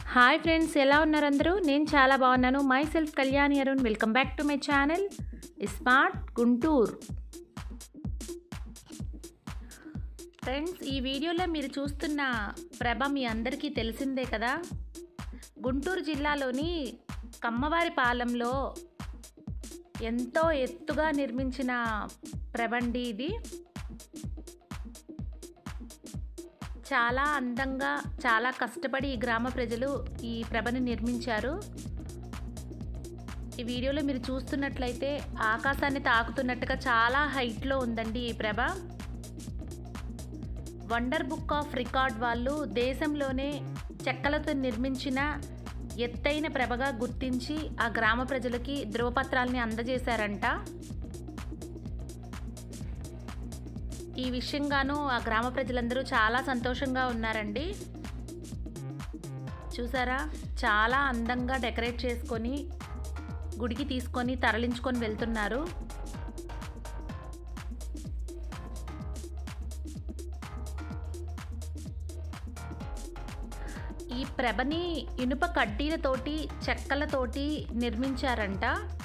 hi friends ఎలా ఉన్నారు అందరూ నేను చాలా బాగున్నాను myself Kalyani Arun welcome back to my channel smart Guntur friends ఈ వీడియోలో మీరు చూస్తున్న ప్రభ మీ అందరికీ తెలిసిందే కదా గుంటూరు జిల్లాలోని కమ్మవారి పాలెంలో ఎంతో ఎత్తుగా నిర్మించిన ప్రభండి ఇది చాలా అందంగా చాలా కష్టపడి ఈ గ్రామ ప్రజలు ఈ ప్రభని నిర్మించారు ఈ వీడియోలో మీరు చూస్తున్నట్లయితే ఆకాశాన్ని తాకుతున్నట్టుగా చాలా హైట్లో ఉందండి ఈ Prabha wonder book of record వాళ్ళు దేశంలోనే చెక్కలతో నిర్మించిన ఎత్తైన ప్రభగా గుర్తించి ఆ గ్రామ ప్రజలకి ధృవపత్రాలని అందజేశారంట ఈ విషయంగాను ఆ గ్రామ ప్రజలందరూ చాలా సంతోషంగా ఉన్నారండి చూసారా చాలా అందంగా డెకరేట్ చేసుకొని గుడికి తీసుకొని తరలించుకొని వెళ్తున్నారు ఈ ప్రభని ఇనుప కడ్డీలతోటి చెక్కలతోటి నిర్మించారంట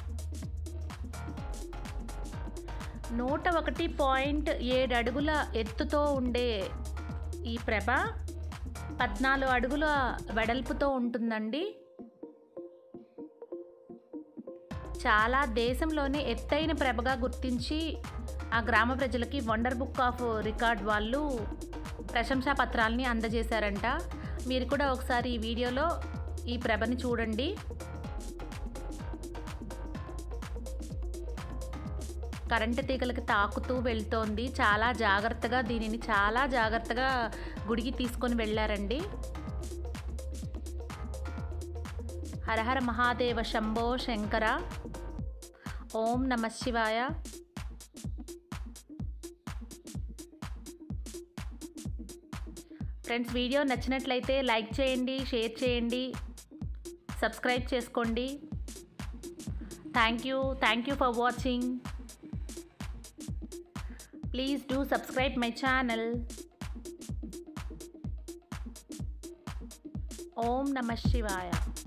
నూట ఒకటి పాయింట్ ఏడు అడుగుల ఎత్తుతో ఉండే ఈ ప్రభ పద్నాలుగు అడుగుల వెడల్పుతో ఉంటుందండి చాలా దేశంలోనే ఎత్తైన ప్రభగా గుర్తించి ఆ గ్రామ ప్రజలకి వండర్ బుక్ ఆఫ్ రికార్డ్ వాళ్ళు ప్రశంసా పత్రాలని అందజేశారంట మీరు కూడా ఒకసారి ఈ వీడియోలో ఈ ప్రభని చూడండి కరెంటు తీగలకి తాకుతూ వెళ్తోంది చాలా జాగ్రత్తగా దీనిని చాలా జాగ్రత్తగా గుడికి తీసుకొని వెళ్ళారండి హరహర మహాదేవ శంభో శంకర ఓం నమ శివాయ ఫ్రెండ్స్ వీడియో నచ్చినట్లయితే లైక్ చేయండి షేర్ చేయండి సబ్స్క్రైబ్ చేసుకోండి thank you thank you for watching please do subscribe my channel om namah shivaya